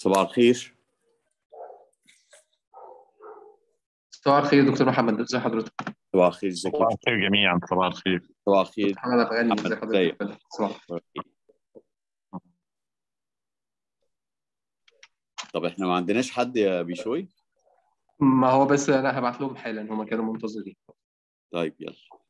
صباح الخير صباح الخير دكتور محمد ازي حضرتك؟ صباح الخير ازيك صباح الخير جميعا صباح الخير صباح الخير محمد افغاني محمد، ازي حضرتك؟ صباح طب احنا ما عندناش حد يا بيشوي ما هو بس انا هبعت لهم حالا هم كانوا منتظرين طيب يلا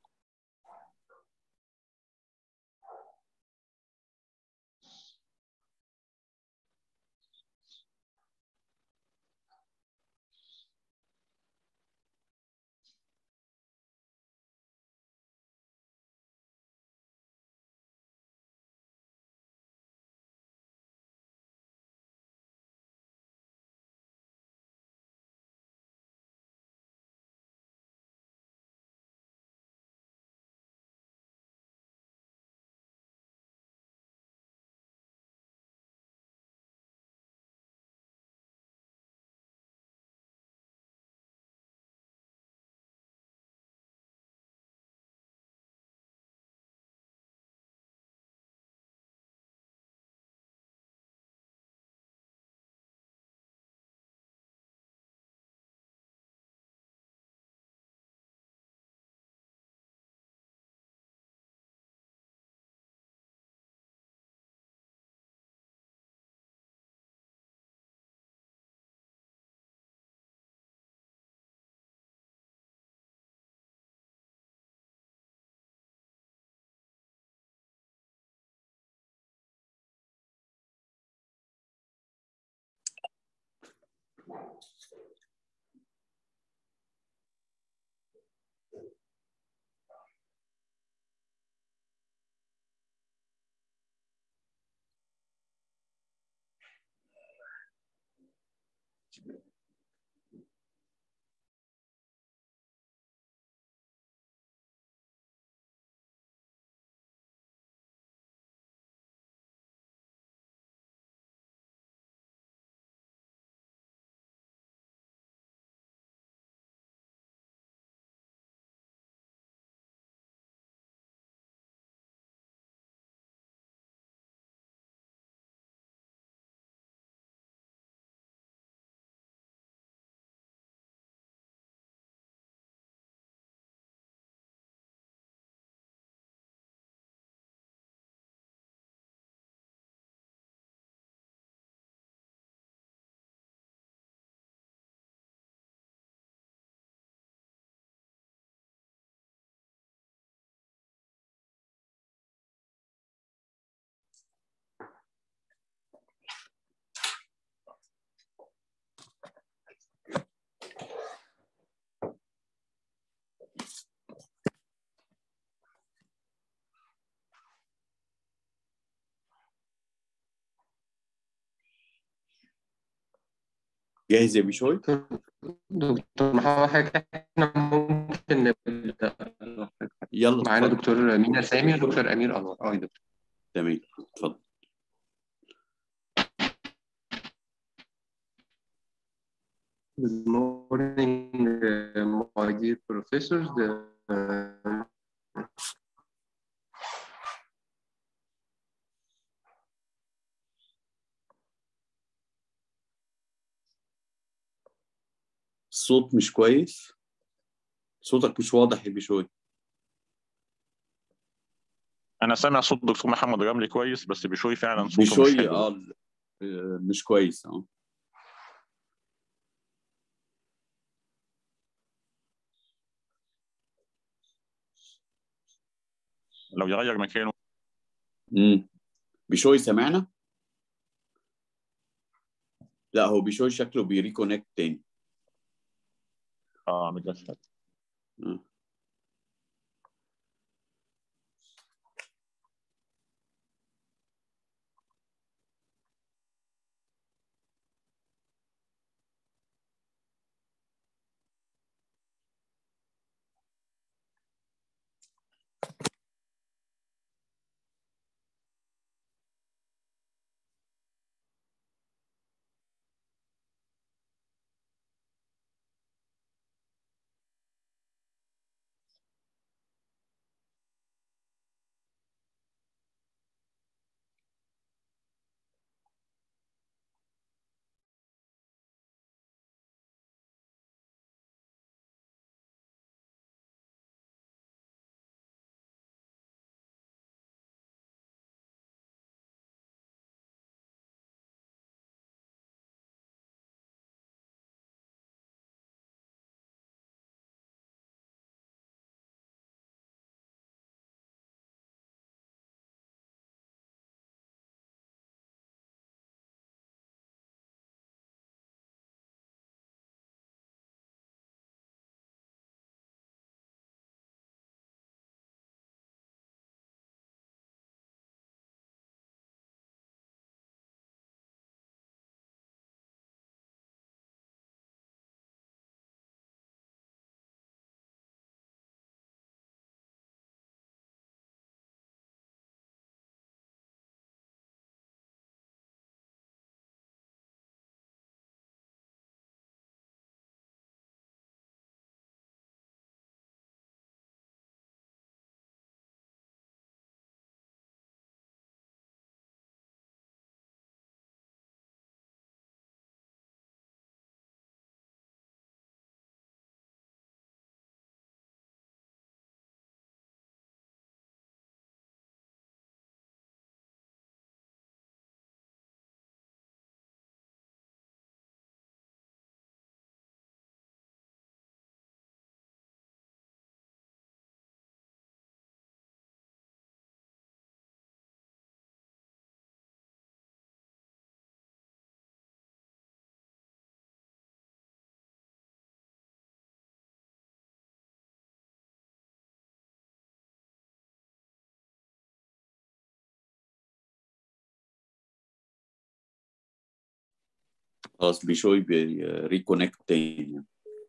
جاهز يا بيشوي دكتور محمد حضرتك احنا ممكن نبدا يلا معانا اتفضل. دكتور مينا سامي ودكتور امير انور اه يا دكتور تمام اتفضل Good morning, uh, my dear professors. The, uh, الصوت مش كويس صوتك مش واضح يا بيشوي انا سامع صوت دكتور محمد رملي كويس بس بشوي فعلا صوته مش بيشوي حلو اه ال- آه، مش كويس اه لو يغير مكانه امم بيشوي سمعنا لا هو بيشوي شكله بيريكونكت تاني اه متأسف آه. خلاص بيشوي بيريكونكت تاني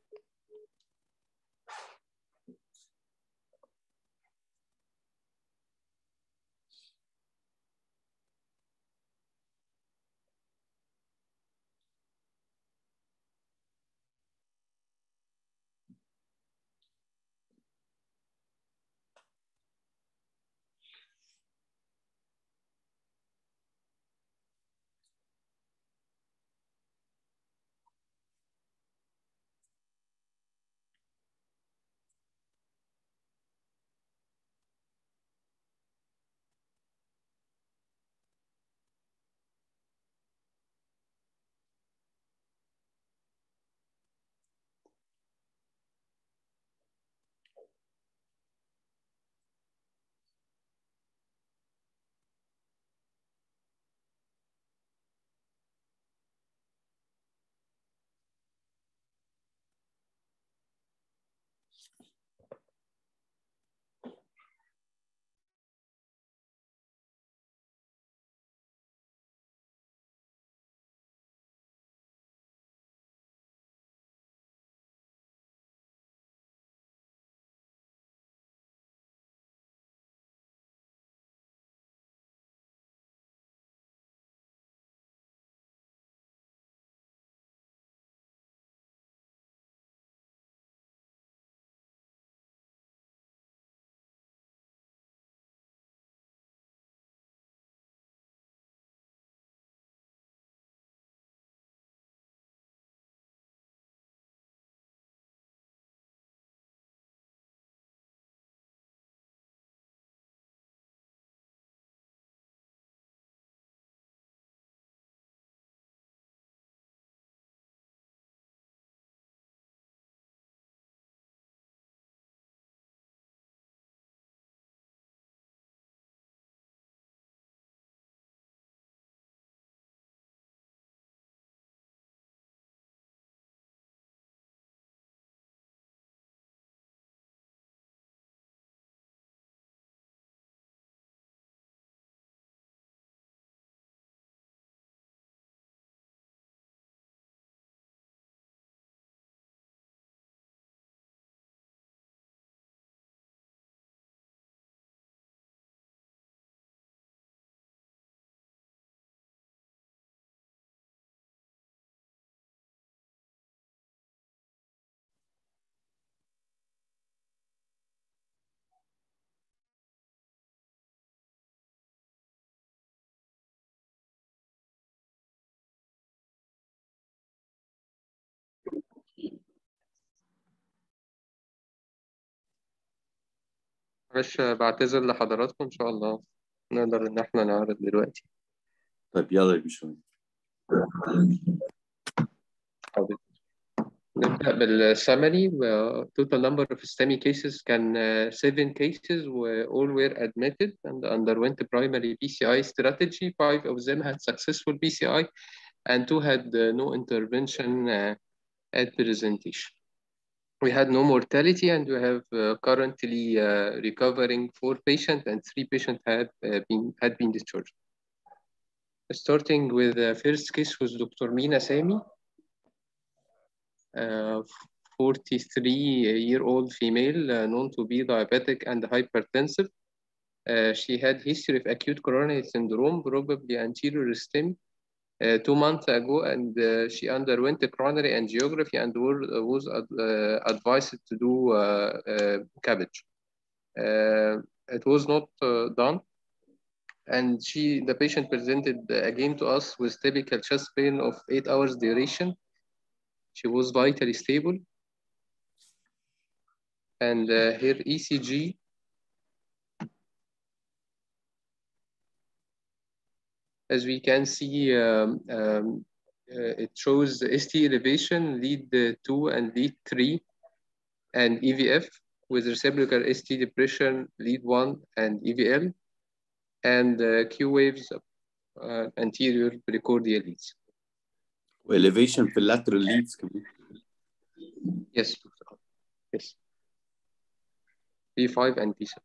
معلش بعتذر لحضراتكم إن شاء الله نقدر إن إحنا نعرض دلوقتي طيب يلا يا باشا حاضر نبدأ بالسمري total number of STEMI cases كان uh, seven cases و all were admitted and underwent primary PCI strategy five of them had successful PCI and two had uh, no intervention uh, at presentation we had no mortality and we have uh, currently uh, recovering four patients and three patients had uh, been had been discharged. Starting with the first case was Dr. Mina Sami, uh, 43 year old female uh, known to be diabetic and hypertensive. Uh, she had history of acute coronary syndrome, probably anterior stem, uh, two months ago, and uh, she underwent a coronary angiography and were, was ad, uh, advised to do cabbage. it was not done, and she, the patient, presented again to us with typical chest pain of eight hours duration. She was vitally stable, and her ECG as we can see, um, um, uh, it shows the ST elevation, lead 2 and lead 3, and EVF with reciprocal ST depression, lead 1 and EVL, and uh, Q waves uh, anterior precordial leads. elevation في lateral leads كمان. Yes. Yes. P5 and P6.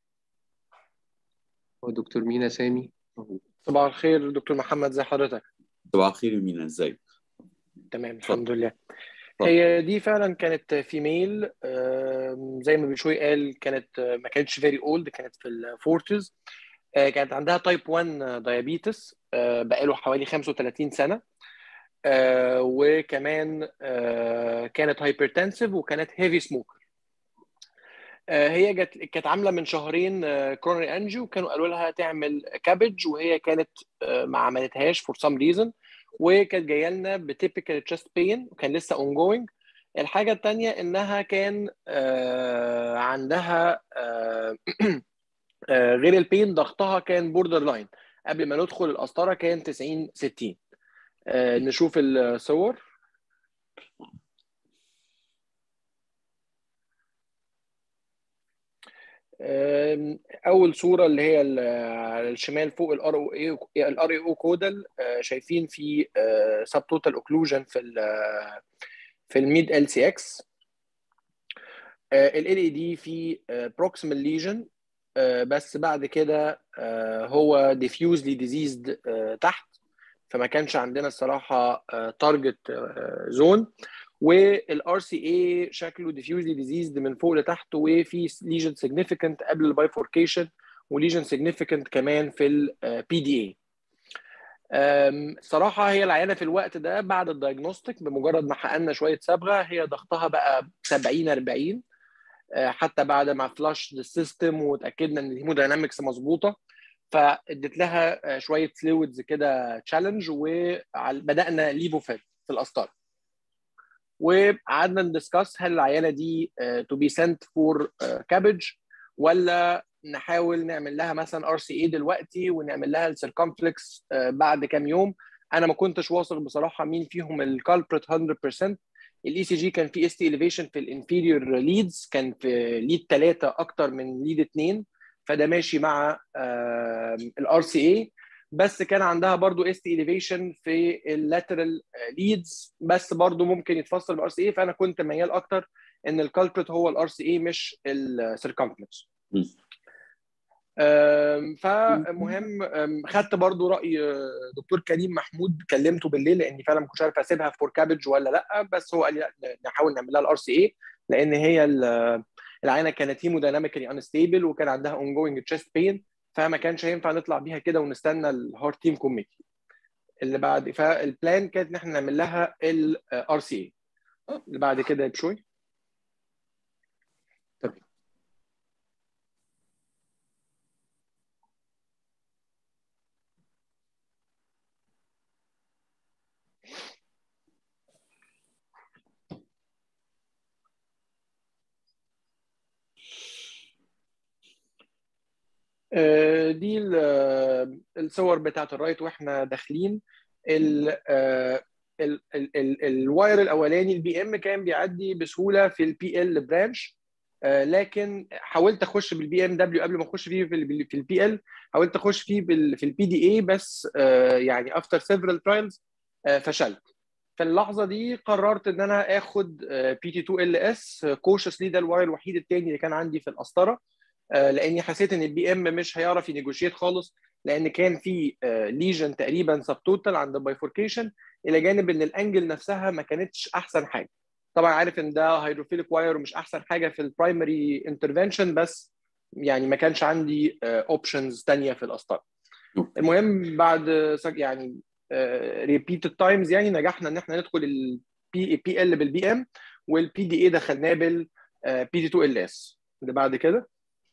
ودكتور مينا سامي موجود. صباح الخير دكتور محمد زي حضرتك صباح الخير يا مينا ازيك؟ تمام اتفضل. الحمد لله اتفضل. هي دي فعلا كانت فيميل زي ما بشوي قال كانت آه، ما كانتش فيري اولد كانت في الفورتز كانت عندها تايب 1 دايابيتس بقاله حوالي 35 سنه آه، وكمان آه، كانت هايبرتنسيف وكانت هيفي سموكر هي جت كانت عامله من شهرين كرونري انجي وكانوا قالوا لها تعمل كابج وهي كانت آه، ما عملتهاش فور سام ريزن وكانت جايه لنا بتيبيكال تشست بين وكان لسه اون جوينج الحاجه الثانيه انها كان آه، عندها آه، آه، غير البين ضغطها كان بوردر لاين قبل ما ندخل القسطره كان 90 60 آه، نشوف الصور آم، اول صوره اللي هي ال- على الشمال فوق الار او اي الار اي او كودال آه، شايفين في سب توتال اوكلوجن في ال في الميد ال سي اكس ال اي دي في بروكسيمال ليجن بس بعد كده آه، هو ديفيوزلي ديزيزد تحت فما كانش عندنا الصراحه تارجت زون والار سي اي شكله ديفيوزلي ديزيزد من فوق لتحت وفي ليجن سيجنيفيكانت قبل البايفوركيشن وليجن سيجنيفيكانت كمان في البي دي اي صراحه هي العيانه في الوقت ده بعد الدايجنوستيك بمجرد ما حققنا شويه صبغه هي ضغطها بقى 70 40 آه، حتى بعد ما فلاش السيستم وتاكدنا ان الهيموداينامكس مظبوطه فاديت لها آه، شويه فلويدز كده تشالنج وبدانا ليفوفيل في القسطره وقعدنا ندسكاس هل العيانه دي تو بي سنت فور كابج ولا نحاول نعمل لها مثلا ار سي اي دلوقتي ونعمل لها السيركمفلكس بعد كام يوم انا ما كنتش واثق بصراحه مين فيهم الكالبريت 100% الاي سي جي كان في اس تي اليفيشن في الانفيريور ليدز كان في ليد ثلاثه اكتر من ليد اثنين فده ماشي مع الار سي اي بس كان عندها برضو اس تي اليفيشن في اللاترال ليدز بس برضو ممكن يتفسر بالار سي اي فانا كنت ميال اكتر ان الكالبريت هو الار سي اي مش السيركمفلكس مم. أم، فمهم أم، خدت برضو راي أه، دكتور كريم محمود كلمته بالليل لاني فعلا ما كنتش عارف اسيبها فور كابج ولا لا بس هو قال لي لا، نحاول نعمل لها الار سي اي لان هي ال- العينه كانت هيمودايناميكالي انستيبل وكان عندها اون جوينج تشيست بين فما كانش هينفع نطلع بيها كده ونستنى الهارت تيم كوميتي اللي بعد فالبلان كانت ان احنا نعمل لها الار سي اي اللي بعد كده بشوي آه، دي ال- آه، الصور بتاعت الرايت واحنا داخلين ال- آه، ال- ال- ال- الواير الاولاني البي ام كان بيعدي بسهوله في البي ال برانش لكن حاولت اخش بالبي ام دبليو قبل ما اخش فيه في البي ال حاولت اخش فيه بال- في البي دي اي بس آه، يعني افتر سيفرال ترايلز فشلت في اللحظه دي قررت ان انا اخد بي تي 2 ال اس كوشسلي ده الواير الوحيد التاني اللي كان عندي في القسطره آه، لاني حسيت ان البي ام مش هيعرف ينيجوشيت خالص لان كان في ليجن تقريبا سب توتال عند البايفوركيشن الى جانب ان الانجل نفسها ما كانتش احسن حاجه طبعا عارف ان ده هيدروفيليك واير ومش احسن حاجه في البرايمري انترفنشن بس يعني ما كانش عندي اوبشنز تانية في القسطره المهم بعد آه، يعني ريبيتد تايمز يعني نجحنا ان احنا ندخل البي بي ال بالبي ام والبي دي اي دخلناه بالبي دي 2 ال اس اللي بعد كده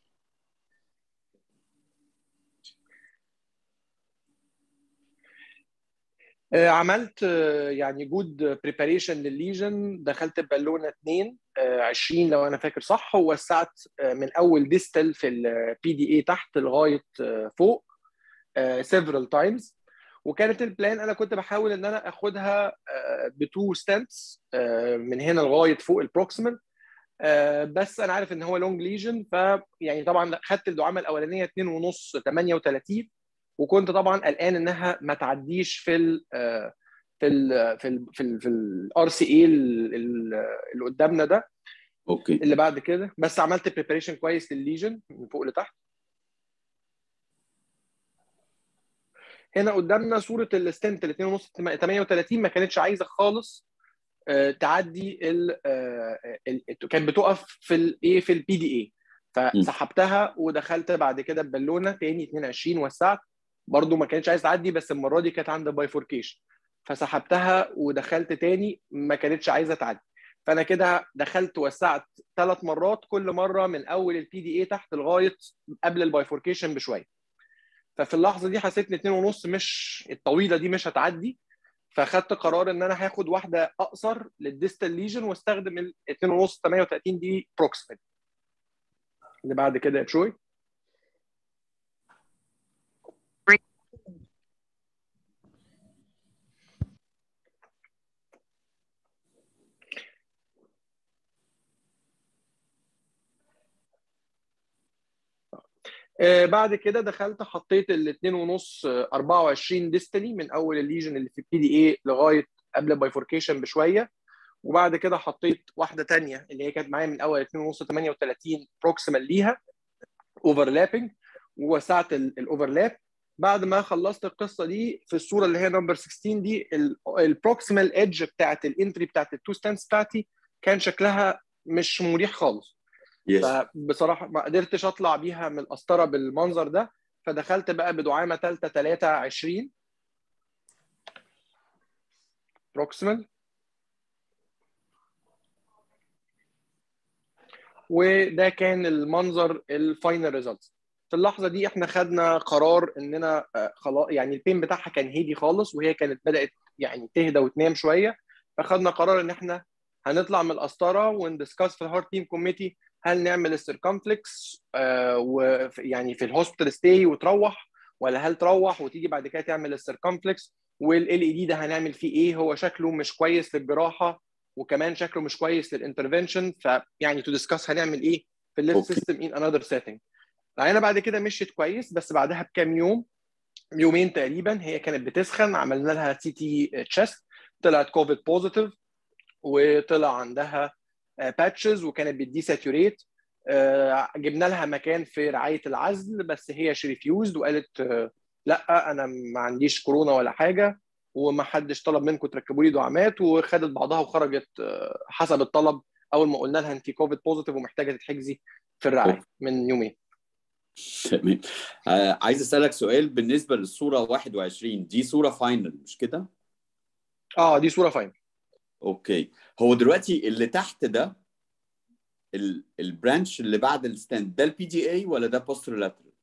آه، عملت آه، يعني جود بريباريشن للليجن دخلت بالونه 2 آه، 20 لو انا فاكر صح ووسعت آه، من اول ديستال في البي دي اي تحت لغايه آه، فوق سيفرال تايمز وكانت البلان انا كنت بحاول ان انا اخدها بتو ستانتس من هنا لغايه فوق البروكسيمال بس انا عارف ان هو لونج ليجن ف يعني طبعا خدت الدعامه الاولانيه 2 ونص 38 وكنت طبعا قلقان انها ما تعديش في ال في ال في ال في ال في الار سي اي اللي قدامنا ده اوكي اللي بعد كده بس عملت بريباريشن كويس للليجن من فوق لتحت هنا قدامنا صوره الستنت ال 2.5 38 ما كانتش عايزه خالص آه، تعدي ال آه، ال- كانت بتقف في الايه في البي دي اي فسحبتها ودخلت بعد كده ببالونه تاني 22 وسعت برضو ما كانتش عايز تعدي بس المره دي كانت عند بايفوركيشن فسحبتها ودخلت تاني ما كانتش عايزه تعدي فانا كده دخلت وسعت ثلاث مرات كل مره من اول البي دي اي تحت لغايه قبل البايفوركيشن بشويه ففي اللحظه دي حسيت ان 2 ونص مش الطويله دي مش هتعدي فاخدت قرار ان انا هاخد واحده اقصر للديستال ليجن واستخدم ال 2 ونص 38 دي بروكسيمال اللي بعد كده يا بشوي آه، بعد كده دخلت حطيت الاثنين ونص آه، 24 ديستالي من اول الليجن اللي في البي دي اي لغايه قبل البايفوركيشن بشويه وبعد كده حطيت واحده تانية اللي هي كانت معايا من اول 2 ونص 38 بروكسيمال ليها اوفرلابنج ووسعت الاوفرلاب بعد ما خلصت القصه دي في الصوره اللي هي نمبر 16 دي البروكسيمال ايدج بتاعت الانتري بتاعت التو ستانس بتاعتي كان شكلها مش مريح خالص يس فبصراحه ما قدرتش اطلع بيها من القسطره بالمنظر ده فدخلت بقى بدعامه ثالثه 3 20 بروكسيمال وده كان المنظر الفاينل ريزلتس في اللحظه دي احنا خدنا قرار اننا آه، خلاص يعني البين بتاعها كان هادي خالص وهي كانت بدات يعني تهدى وتنام شويه فخدنا قرار ان احنا هنطلع من القسطره وندسكاس في الهارت تيم كوميتي هل نعمل السيركمفلكس آه ويعني في الهوسبيتال ستاي وتروح ولا هل تروح وتيجي بعد كده تعمل السيركمفلكس والال اي دي ده هنعمل فيه ايه هو شكله مش كويس للجراحه وكمان شكله مش كويس للانترفنشن فيعني تو ديسكاس هنعمل ايه في الليفت أوكي. سيستم ان انذر سيتنج العينه بعد كده مشيت كويس بس بعدها بكام يوم يومين تقريبا هي كانت بتسخن عملنا لها سي تي تشيست طلعت كوفيد بوزيتيف وطلع عندها باتشز وكانت بتدي ساتوريت جبنا لها مكان في رعايه العزل بس هي ريفيوزد وقالت آه، لا انا ما عنديش كورونا ولا حاجه وما حدش طلب منكم تركبوا لي دعامات وخدت بعضها وخرجت آه، حسب الطلب اول ما قلنا لها انت كوفيد بوزيتيف ومحتاجه تتحجزي في الرعايه من يومين تمام آه عايز اسالك سؤال بالنسبه للصوره 21 دي صوره فاينل مش كده؟ اه دي صوره فاين اوكي هو دلوقتي اللي تحت ده ال- البرانش اللي بعد الستاند ده البي دي اي ولا ده بوسترولاترال؟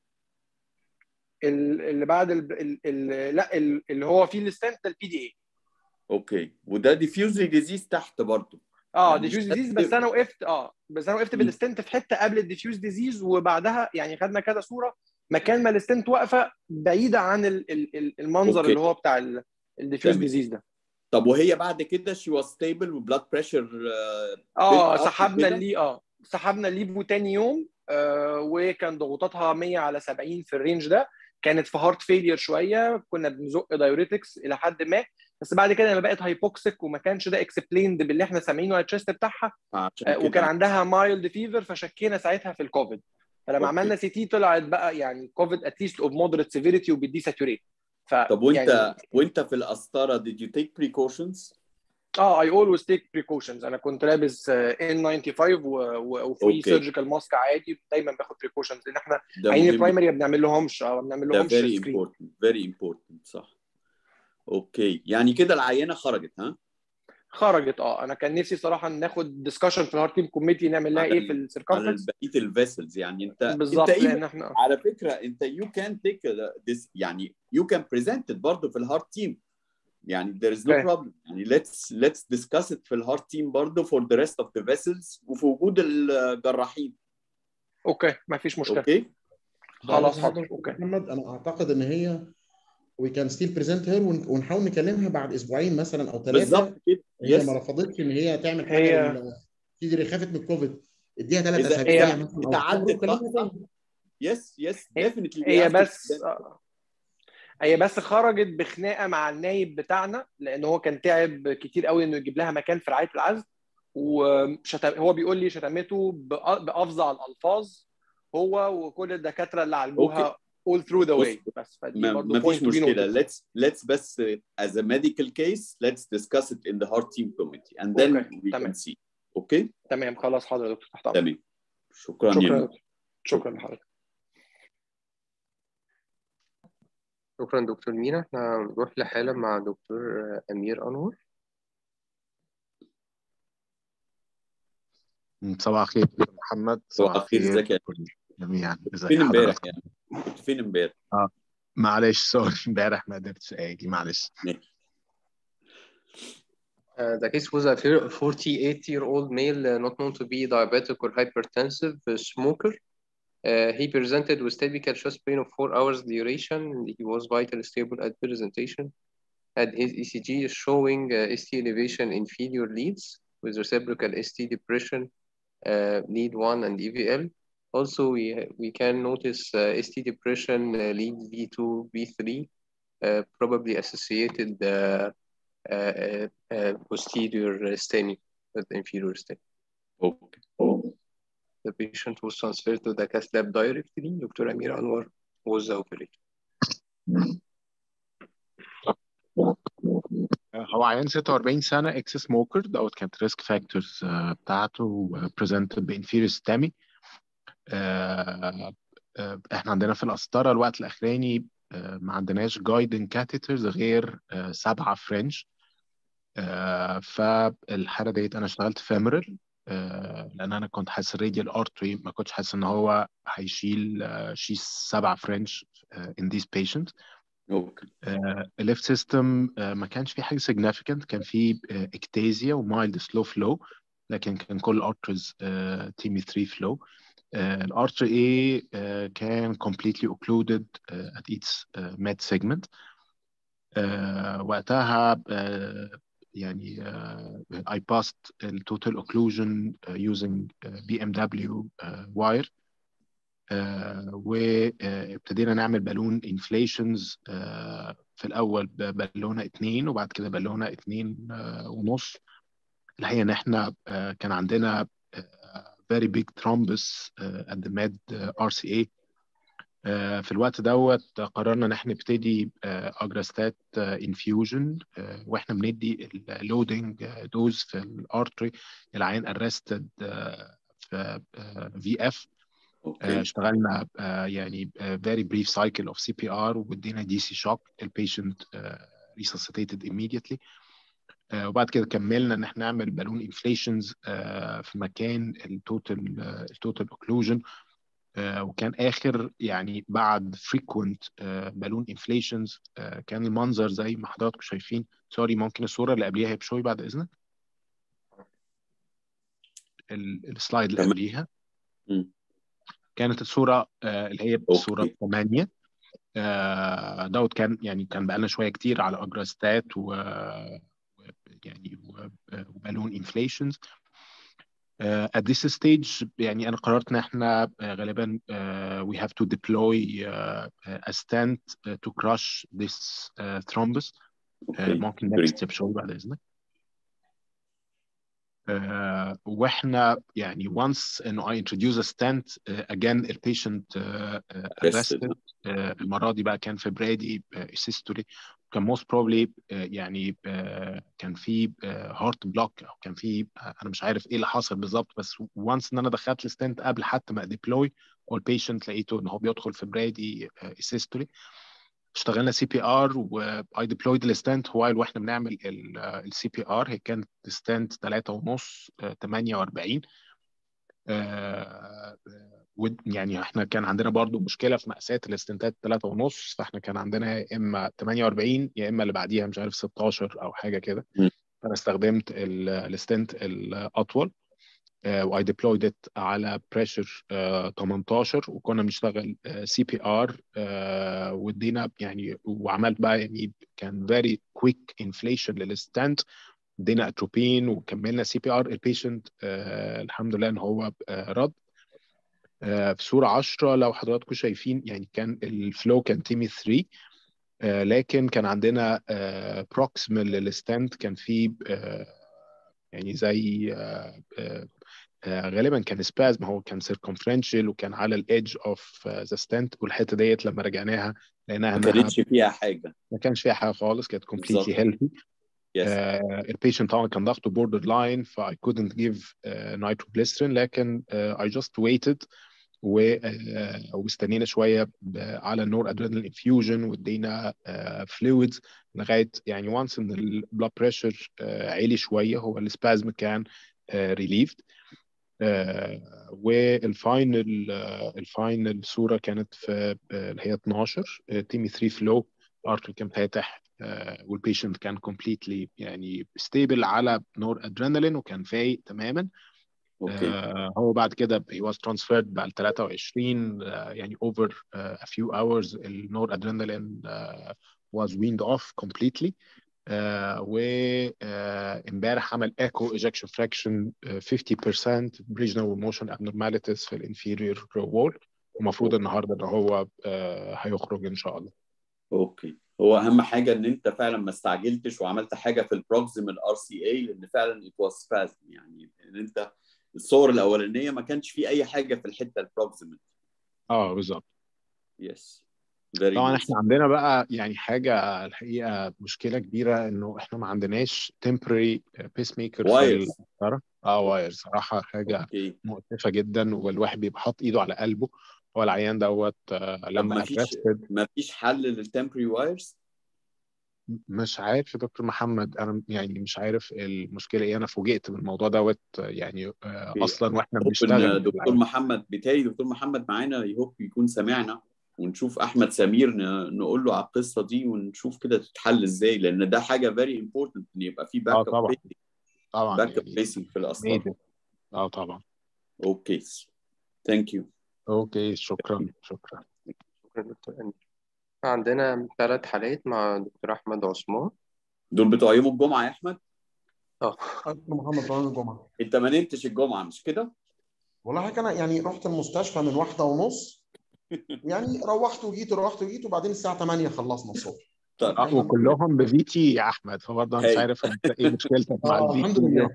ال- اللي بعد ال... ال... ال... لا ال- اللي هو فيه الستنت البي دي اي اوكي وده ديفيوزلي ديزيز تحت برضه اه يعني ديفيوز مش ديزيز قد- بس انا وقفت اه بس انا وقفت مم. بالستنت في حته قبل الديفيوز ديزيز وبعدها يعني خدنا كذا صوره مكان ما الستنت واقفه بعيده عن ال... ال... ال- المنظر أوكي. اللي هو بتاع ال... الديفيوز تمام. ديزيز ده طب وهي بعد كده شي واز ستيبل وبلاد بريشر اه built up سحبنا كده؟ اللي اه سحبنا الليبو تاني يوم آه وكان ضغوطاتها 100 على 70 في الرينج ده كانت في هارت فيلير شويه كنا بنزق دايوريتكس الى حد ما بس بعد كده لما بقت هايبوكسيك وما كانش ده اكسبليند باللي احنا سامعينه على التشيست بتاعها عشان آه، وكان كده عندها مايلد فيفر فشكينا ساعتها في الكوفيد فلما أوكي. عملنا سي تي طلعت بقى يعني كوفيد اتليست اوف مودريت سيفيريتي وبيدي ساتوريت ف طب وانت يعني وانت في القسطره did you take precautions؟ اه اي اولويز تيك بريكوشنز انا كنت لابس ان 95 وفري أوكي. سيرجيكال ماسك عادي دايما باخد بريكوشنز لان احنا ده عينين مهم البرايمري ما بنعمل لهمش اه ما بنعمل ده لهمش very سكرين important very important صح اوكي يعني كده العينه خرجت ها خرجت اه انا كان نفسي صراحه ناخد ديسكشن في الهارت تيم كوميتي نعمل لها على ايه ال- في على السيركمفلكس بقيه الفيسلز يعني انت بالظبط انت لان even احنا على فكره انت you can take this يعني you can present it برضه في الهارت تيم يعني there is no Okay. problem يعني let's let's discuss it في الهارت تيم برضه for the rest of the vessels وفي وجود الجراحين اوكي ما فيش مشكله اوكي خلاص بس حاضر حضرتك اوكي محمد انا اعتقد ان هي وي كان ستيل بريزنت هير ونحاول نكلمها بعد اسبوعين مثلا او ثلاثه بالظبط كده هي Yes. ما رفضتش ان هي تعمل هي- حاجه لل- تيجي خافت من الكوفيد اديها ثلاث إذا- اسابيع هي- مثلا إذا او شهر عدت وكلمها صح- تاني. يس يس هي- definitely we هي have to بس present. آه. هي بس خرجت بخناقه مع النايب بتاعنا لان هو كان تعب كتير قوي انه يجيب لها مكان في رعايه العزل وشتم هو بيقول لي شتمته بأ- بافظع الالفاظ هو وكل الدكاتره اللي عالجوها أوكي. all through the way بص، بس فدي ما برضه ما فيش point to be مشكله noted. let's let's بس as a medical case let's discuss it in the heart team committee and then أوكي، we تمام. can see اوكي تمام خلاص حاضر يا دكتور تحت أمرك. تمام شكرا شكرا يا يا دكتور. شكرا لحضرتك شكرا دكتور مينا احنا نروح لحالة مع دكتور أمير أنور صباح الخير دكتور محمد صباح الخير، ازيك يا لكل جميعا ازي فين امبارح حضرتك يعني كنت فين امبارح معلش سوري امبارح ما قدرتش اجي معلش Uh, the case was a 48-year-old male uh, not known to be diabetic or hypertensive uh, smoker. Uh, he presented with typical chest pain of four hours duration. He was vitally stable at presentation. And his ECG is showing uh, ST elevation in inferior leads with reciprocal ST depression, uh, lead 1 and EVL. Also, we, we can notice uh, ST depression uh, lead V2, V3, uh, probably associated uh, uh, uh, uh, posterior uh, STEMI with inferior STEMI. اوكي The patient was transferred to the cath lab directly. Dr. Amir Anwar was the operator. هو عيان 46 سنة اكس سموكر دوت كانت ريسك فاكتورز بتاعته بريزنتد بانفيريور ستامي احنا عندنا في القسطرة الوقت الأخراني آه، ما عندناش جايدن كاتيترز غير آه، سبعة فرنش آه، فالحالة ديت أنا اشتغلت فيمرال لأن أنا كنت حاسس الراديال ارتري ما كنتش حاسس إن هو هيشيل آه، شيل سبعة فرنش in these patients اوكي الليفت سيستم ما كانش في حاجه significant كان في اكتازيا ومايلد سلو فلو لكن كان كل الارترز تيمي 3 فلو الارتر A uh, كان completely occluded uh, at each uh, med segment uh, وقتها uh, يعني uh, I passed the total occlusion uh, using uh, BMW uh, wire آه، وابتدينا نعمل بالون انفليشنز في الاول ببالونه اتنين وبعد كده بالونه اتنين آه، ونص الحقيقه ان احنا آه، كان عندنا آه، very big thrombus آه، at the med آه، RCA آه، في الوقت دوت قررنا ان احنا نبتدي اجراستات انفيوجن واحنا بندي اللودنج دوز في الارتري العين ارستد في في اف آه، اوكي اشتغلنا آه، يعني آه، very brief cycle of CPR وادينا دي سي شوك البيشنت resuscitated immediately آه، وبعد كده كملنا ان احنا نعمل بالون انفليشنز في مكان التوتال التوتال اوكلوجن وكان اخر يعني بعد frequent بالون انفليشنز كان المنظر زي ما حضراتكم شايفين سوري ممكن الصوره اللي قبليها بشوي بعد اذنك ال- السلايد اللي تمام. قبليها مم. كانت الصورة آه، اللي هي الصورة أوكي. 8 آه، دوت كان يعني كان بقالنا شوية كتير على أجراستات و و- يعني و- وبالون انفليشنز at this stage يعني أنا قررت إن إحنا آه، غالبا آه، we have to deploy آه، a stent آه، to crush this آه، thrombus آه، اوكي ممكن Great. next step شوي بعد إذنك آه، واحنا يعني once انه I introduce a stent uh, again البيشنت uh, uh, Arrested. arrested uh, المره دي بقى كان في برادي سيستولي كان most probably uh, يعني uh, كان في هارت بلوك او كان في uh, انا مش عارف ايه اللي حصل بالظبط بس once ان انا دخلت الستنت قبل حتى ما اديبلوي والبيشنت لقيته ان هو بيدخل في برادي سيستولي اشتغلنا سي بي ار واي ديبلويد الستنت وايل واحنا بنعمل السي بي ار هي كانت ستنت 3 ونص 48 آه، ود- يعني احنا كان عندنا برضو مشكله في مقاسات الاستنتات 3 ونص فاحنا كان عندنا يا اما 48 يا اما اللي بعديها مش عارف 16 او حاجه كده م. فانا استخدمت ال- الستنت الاطول واي ديبلويد ات على بريشر 18 وكنا بنشتغل سي بي ار وادينا يعني وعملت بقى يعني كان فيري كويك انفليشن للستنت ادينا اتروبين وكملنا سي بي ار البيشنت الحمد لله ان هو آه، رد آه، في صورة 10 لو حضراتكم شايفين يعني كان الفلو كان تيمي 3 آه، لكن كان عندنا بروكسيمال للستاند كان في آه، يعني زي آه، غالبا كان سبازم هو كان سيركمفرنشال وكان على الايدج اوف ذا ستنت والحته ديت لما رجعناها لقيناها ما انها كانتش فيها حاجه ما كانش فيها حاجه خالص كانت completely بالظبط. healthy يس البيشنت طبعا كان ضغطه بوردر لاين ف I couldn't give uh, nitroglycerin لكن uh, I just waited و uh, واستنينا شويه ب- على النور ادرينال انفيوجن وادينا فلويدز لغايه يعني وانس ان البلاد بريشر عالي شويه هو السبازم كان ريليفد والفاينل الفاينل صوره كانت في آه، اللي هي 12 تيمي 3 فلو ارتري كان فاتح والبيشنت كان كومبليتلي يعني ستيبل على نور ادرينالين وكان فايق تماما اوكي آه، هو بعد كده he was transferred بعد 23 آه، يعني over uh, a few hours النور ادرينالين uh, was weaned off completely uh, وامبارح عمل ايكو ejection fraction uh, 50% regional motion abnormalities في الانفيريور وول ومفروض النهارده ان هو uh, هيخرج ان شاء الله اوكي هو اهم حاجه ان انت فعلا ما استعجلتش وعملت حاجه في البروكسيمال ار سي اي لان فعلا ات واز فاست يعني ان انت الصور الاولانيه ما كانش في اي حاجه في الحته البروكسيمال اه بالظبط يس طبعا احنا عندنا بقى يعني حاجه الحقيقه مشكله كبيره انه احنا ما عندناش temporary pacemaker في وايرز القاهره اه واير صراحه حاجه اوكي مؤسفه جدا والواحد بيبقى حاطط ايده على قلبه هو العيان دوت آه، طب لما ما فيش arrested ما فيش حل للتمبري وايرز مش عارف يا دكتور محمد انا يعني مش عارف المشكله ايه انا فوجئت بالموضوع دوت يعني آه، اوكي اصلا واحنا ان بنشتغل دكتور محمد بيتهيألي دكتور محمد معانا يهوب يكون سمعنا ونشوف احمد سمير ن- نقول له على القصه دي ونشوف كده تتحل ازاي لان ده حاجه فيري امبورتنت ان يبقى في باك اه اب طبعا طبعا باك اب يعني بيسنج في الاسطره amazing. اه طبعا اوكي ثانك يو اوكي شكرا شكرا شكرا دكتور أمير عندنا ثلاث حالات مع دكتور أحمد عثمان دول بتوع يوم الجمعه يا احمد اه دكتور محمد رمضان الجمعه انت ما نمتش الجمعه مش كده؟ والله حاجة انا يعني رحت المستشفى من واحدة ونص يعني روحت وجيت روحت وجيت وبعدين الساعة 8 خلصنا الصبح طيب اه وكلهم بفي تي يا احمد فبرضه انا مش هاي. عارف انت ايه مشكلتك مع اه الفي الحمد تي لله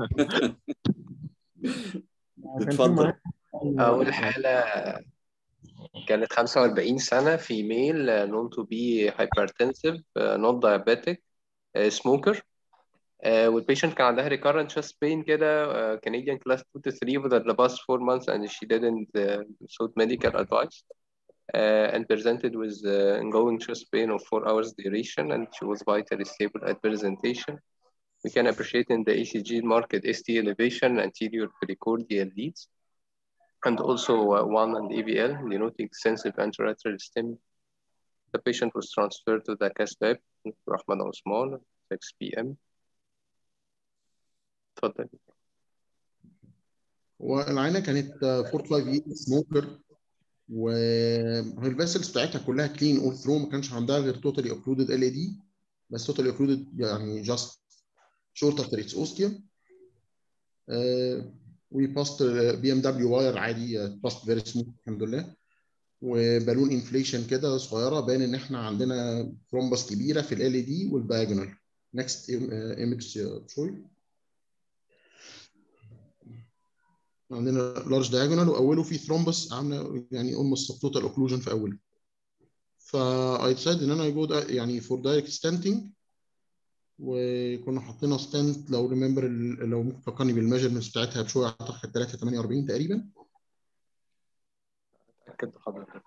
كان في اتفضل معايا أول حالة كانت 45 سنة female known to be hypertensive uh, not diabetic uh, smoker uh, والبيشنت كان عندها recurrent chest pain كده uh, Canadian class 2 to 3 for the past 4 months and she didn't uh, sought medical advice uh, and presented with uh, ongoing chest pain of 4 hours duration and she was vitally stable at presentation. We can appreciate in the ECG market ST elevation anterior precordial leads and also uh, one and AVL denoting extensive anterolateral stem. The patient was transferred to the CAS lab, Rahman Osman, 6 p.m. تفضل والعينة كانت 45 years سموكر والفيسلز بتاعتها كلها كلين اول ثرو ما كانش عندها غير توتالي اوكلودد ال اي دي بس توتالي اوكلودد يعني جاست شورت افتر اتس اوستيوم وي باست بي ام دبليو واير عادي باست فيري سموث الحمد لله وبالون انفليشن كده صغيره باين ان احنا عندنا ثرومبس كبيره في ال اي دي والدايجونال نكست ايمج شوي عندنا لارج دايجونال واوله في ثرومبس عامله يعني اولموست توتال اوكلوجن في اوله فا ديسايد ان انا جو يعني فور دايركت ستانتنج وكنا حاطين ستانت لو ريمبر لو ممكن تفكرني بالميجرمنتس بتاعتها بشويه اعتقد كانت 3 48 تقريبا أكد حضرتك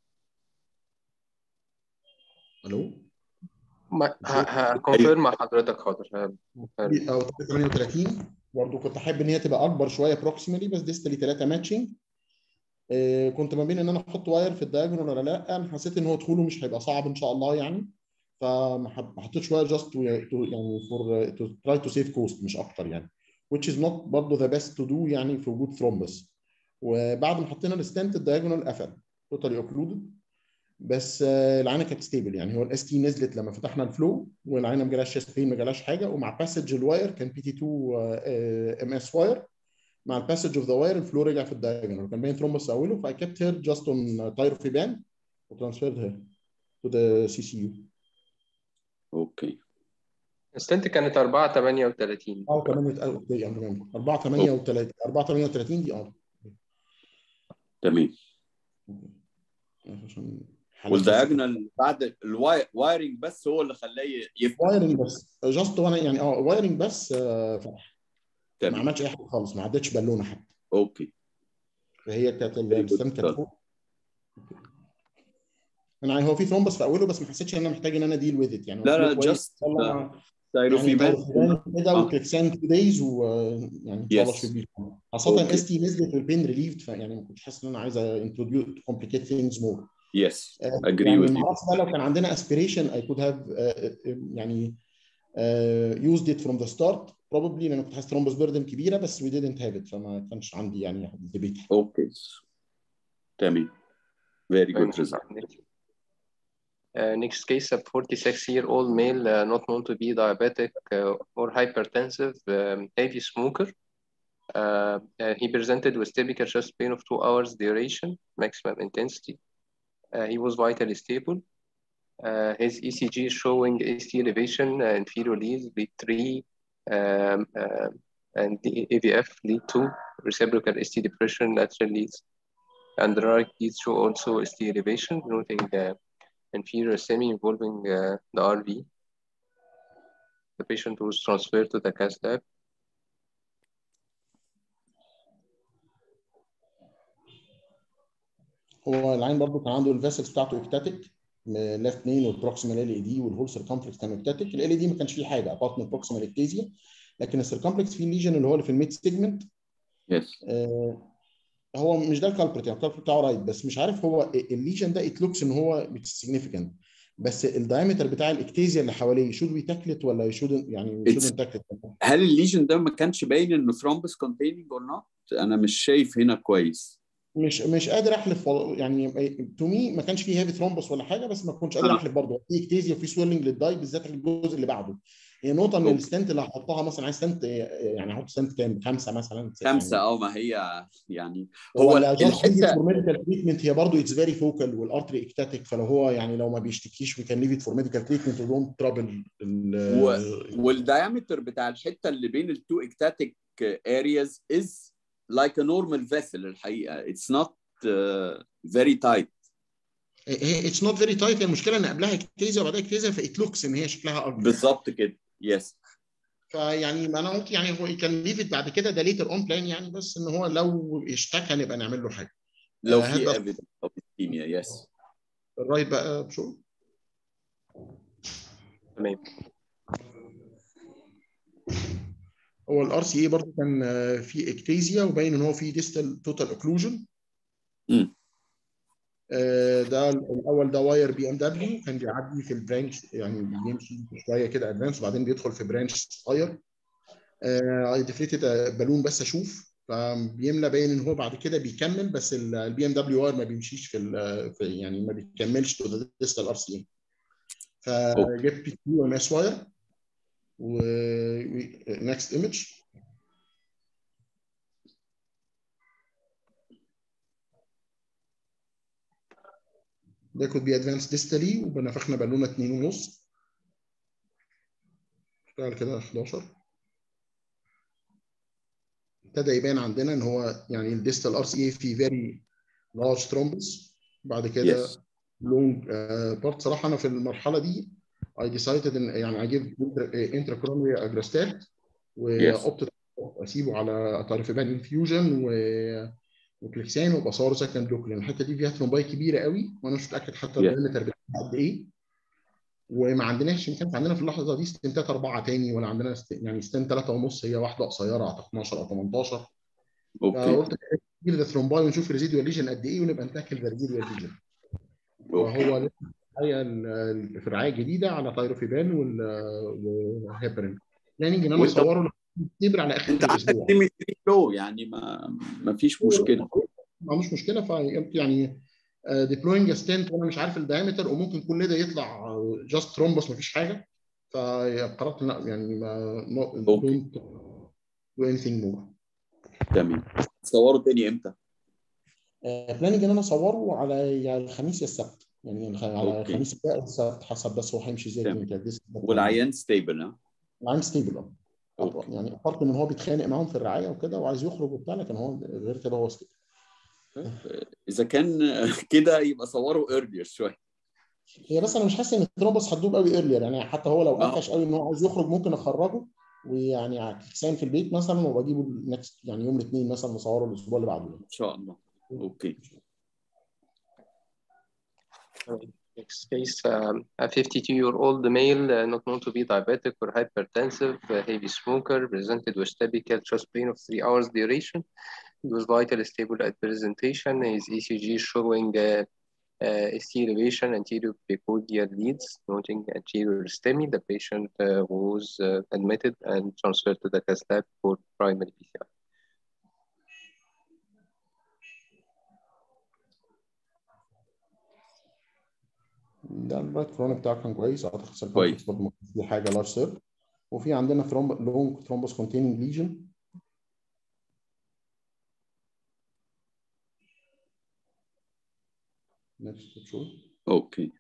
الو ما هكونفيرم مع حضرتك حاضر ه- او 38 برضه كنت حابب ان هي تبقى اكبر شويه بروكسيمالي بس ديستالي 3 ماتشنج كنت ما بين ان انا احط واير في الدايجونال ولا لا انا حسيت ان هو دخوله مش هيبقى صعب ان شاء الله يعني فما حب- ما حطيتش واير جاست يعني فور تو تراي تو سيف كوست مش اكتر يعني which is not برضه ذا بيست تو دو يعني في وجود ثرومبس وبعد ما حطينا الستنت الدايجونال قفل توتالي اوكلودد بس آه، العينه كانت ستيبل يعني هو الاس تي نزلت لما فتحنا الفلو والعينه ما جالهاش شيست بين ما جالهاش حاجه ومع باسج الواير كان بي تي 2 ام اس واير مع الباسج اوف ذا واير الفلو رجع في الدايجونال كان باين ثرومبس اوله فاي كابت هير جاست اون تايروفيبان وترانسفيرد هير تو ذا سي سي يو اوكي الستنت كانت 4 38 اه 8 اوكي انا ريمبر 4 38 4 38 دي اه تمام عشان حالات والدياجونال بعد الوايرنج بس هو اللي خلاه يفتح وايرنج بس جاست وانا يعني اه وايرنج بس آه، فتح ما تمام عملش اي حاجه خالص ما عدتش بالونه حتى اوكي فهي كانت good. الستام كانت فوق انا يعني هو في ثرومبس في اوله بس ما حسيتش ان انا محتاج ان انا ديل وذ ات يعني لا لا كويس. جاست والله يعني سايروفيمان تايروفيمان كده آه. وكليكسان تو دايز ويعني ان شاء الله Yes. شوف بيه خاصه Okay. اس تي نزلت والبين ريليفد فيعني ما كنتش حاسس ان انا عايز انتروديوس كومبليكيت ثينجز مور يس اجري يعني وذ ما اعرفش بقى لو كان عندنا اسبيريشن اي كود هاف يعني يوزد ات فروم ذا ستارت probably لان كنت حاسس ثرومبس بيردن كبيره بس we didn't have it فما كانش عندي يعني ديبيت اوكي تمام very good result Uh, next case, a 46-year-old male uh, not known to be diabetic uh, or hypertensive, um, heavy smoker. Uh, uh, he presented with typical chest pain of two hours duration, maximum intensity. Uh, he was vitally stable. Uh, his ECG is showing ST elevation, uh, inferior leads, lead 3, um, uh, and the AVF lead 2, reciprocal ST depression, lateral leads. And the right leads show also ST elevation, noting uh, inferior semi involving uh, the RV. The patient was transferred to the cath lab. هو العين برضو كان عنده الفاسلز بتاعته اكتاتيك ليفت مين والبروكسيمال ال اي دي والهول سيركمفلكس كان اكتاتيك ال اي دي ما كانش فيه حاجه ابارت من البروكسيمال اكتيزيا لكن السيركمفلكس فيه ليجن اللي هو اللي في الميد سيجمنت يس آه هو مش ده الكالبريت يعني الكالبريت بتاعه رايت بس مش عارف هو الليجن ده ات لوكس ان هو سيجنيفيكانت بس الدايمتر بتاع الاكتيزيا اللي حواليه شود وي تاكلت ولا شود يعني It's- شود تاكلت هل الليجن ده ما كانش باين انه ثرومبس كونتيننج اور نوت انا مش شايف هنا كويس مش مش قادر احلف والله- يعني تو مي ما كانش فيه هيفي ثرومبس ولا حاجه بس ما كنتش قادر آه. احلف برضه في اكتيزيا وفي سويلنج للداي بالذات الجزء اللي بعده هي نقطه من أوكي. الستنت اللي هحطها مثلا عايز ستنت يعني احط ستنت كام خمسه مثلا خمسه يعني اه ما هي يعني هو هو الحته الحته فور ميديكال تريتمنت هي برضه اتس فيري فوكال والارتري اكتاتيك فلو هو يعني لو ما بيشتكيش وي كان ليف فور ميديكال تريتمنت ودونت ترابل والدايمتر بتاع الحته اللي بين التو اكتاتيك ارياز از لايك ا نورمال فيسل الحقيقه اتس نوت فيري تايت هي اتس نوت فيري تايت المشكله ان قبلها اكتيزيا وبعدها اكتيزيا فات لوكس ان هي شكلها اكبر بالظبط كده يس فيعني ما انا ممكن يعني هو كان ليف بعد كده ده ليتر اون بلان يعني بس ان هو لو اشتكى نبقى نعمل له حاجه لو آه، في هذا- ايفيدنس اوف ischemia يس الرايت بقى بشو تمام هو الار سي اي برضه كان آه، في اكتيزيا وباين ان هو في ديستال توتال اوكلوجن مم. ده الاول ده واير بي ام دبليو كان بيعدي في البرانش يعني بيمشي شويه كده ادفانس وبعدين بيدخل في برانش صغير ديفليتد بالون بس اشوف فبيملى باين ان هو بعد كده بيكمل بس البي ام دبليو واير ما بيمشيش في, ال- في يعني ما بيكملش تو ذا ديستال ار سي اي فجبت بي تي وام اس واير و نكست ايمج ده كود بي ادفانس ديستالي وبنفخنا بالونه 2 ونص اشتغل كده 11 ابتدى يبان عندنا ان هو يعني الديستال ار سي اي في فيري لارج ثرومبس بعد كده Yes. لونج بارت صراحه انا في المرحله دي اي ديسايدد ان يعني اجيب انترا كورونري اجراستات واوبت اسيبه على تاريفيبان انفيوجن و وكليكسان وابقى صور سكند لوك لان الحته دي فيها ثرومباي كبيره قوي وانا مش متاكد حتى Yeah. الدايمتر بتاعها قد ايه وما عندناش كانت عندنا في اللحظه دي ستنتات اربعه تاني ولا عندنا ست... يعني ستنت ثلاثه ونص هي واحده قصيره اعتقد 12 او 18 اوكي فقلت نجيب الثرومباي ونشوف الريزيدوال ليجن قد ايه ونبقى نتاكل الريزيدوال ليجن اوكي وهو لسه الحقيقه ال- الفرعيه الجديده على تايروفيبان وال- وهيبرين بلاننج ان انا وانت- اصوره تبر على اخر انت عندك الاسبوع تيمي 3 فلو يعني ما ما فيش مشكله ما عندوش مشكله فقلت يعني ديبلوينج ستنت وانا مش عارف الدايمتر وممكن كل ده يطلع جاست ثرومبس ما فيش حاجه فقررت لا يعني ما أوكي. دونت دو اني ثينج مور تمام تصوروا تاني امتى؟ بلاننج ان انا اصوره على يا الخميس يا السبت يعني الخ- على أوكي. الخميس بقى السبت حسب بس هو هيمشي ازاي تمام. clinical. This is the plan. والعيان ستيبل ها؟ العين ستيبل يعني ابارت من ان هو بيتخانق معاهم في الرعايه وكده وعايز يخرج وبتاع لكن هو غير كده هو ستيبل اذا كان كده يبقى صوروا ايرلير شويه هي بس انا مش حاسس ان الترومبس هتدوب قوي ايرلير يعني حتى هو لو آه. قفش قوي ان هو عايز يخرج ممكن اخرجه ويعني كسان في البيت مثلا وبجيبه النكست يعني يوم الاثنين مثلا نصوره الاسبوع اللي بعده ان شاء الله اوكي Next case, um, a 52-year-old male uh, not known to be diabetic or hypertensive, uh, heavy smoker, presented with typical chest pain of three hours duration. He was vitally stable at presentation. His ECG is showing uh, uh, ST elevation, anterior precordial leads, noting anterior STEMI. The patient uh, was uh, admitted and transferred to the cath lab for primary PCR. ده الرايت كرونيك بتاعه كان كويس اعتقد كويس. سيركمفلكس برضه ما كانش فيه حاجه لارج سيرك وفي عندنا ثرومب لونج ثرومبوس كونتيننج ليجن نكست شو اوكي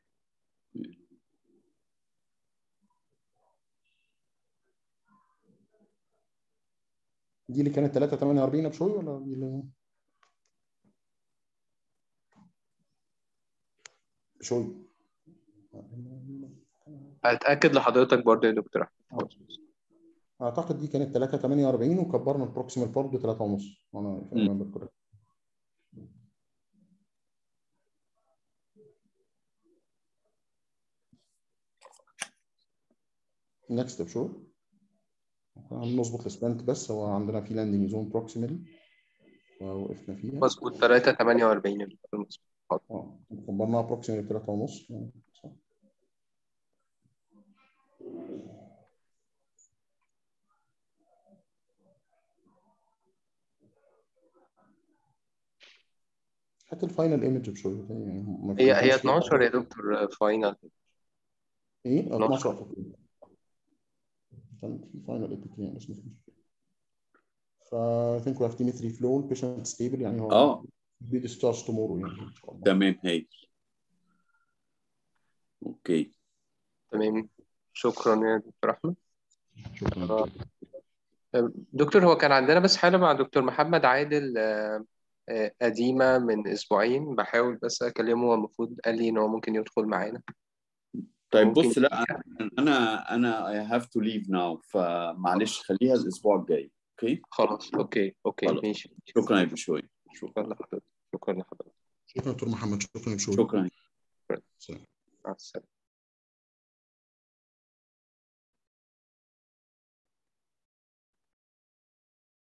دي اللي كانت 3 48 بشوي ولا دي اللي بشوي أتأكد لحضرتك برضه يا دكتور أحمد. اعتقد دي كانت 3 48 وكبرنا البروكسيمال بارت ب 3 ونص وانا مم. remember correct. نكست بشو نظبط السبانت بس هو عندنا في لاندنج زون بروكسيمالي ووقفنا فيها مظبوط 3 48 يا دكتور مظبوط اه كبرناها بروكسيمالي 3 ونص صح هات الفاينل ايمج بشويه تاني يعني ما هي ما هي كانش في 12 يا دكتور فاينل ايه 12. 12 فوق. كان في فاينل ايبك يعني بس مش مشكله ف I think we have Dimitri flow patient stable يعني هو اه be discharged tomorrow يعني ان شاء الله تمام هايل اوكي تمام شكرا يا دكتور أحمد شكرا دكتور هو كان عندنا بس حالة مع دكتور محمد عادل آه، آه، قديمة من أسبوعين بحاول بس أكلمه هو المفروض قال لي إن هو ممكن يدخل معانا طيب ممكن بص لا انا انا I have to leave now فمعلش خليها الاسبوع الجاي اوكي خلاص أوكي أوكي خلاص. ماشي شكرا يا بشوي شكرا شكرا لحضرتك شكرا لحضرتك شكرا دكتور محمد شكرا بشوي شكرا سلام مع السلامة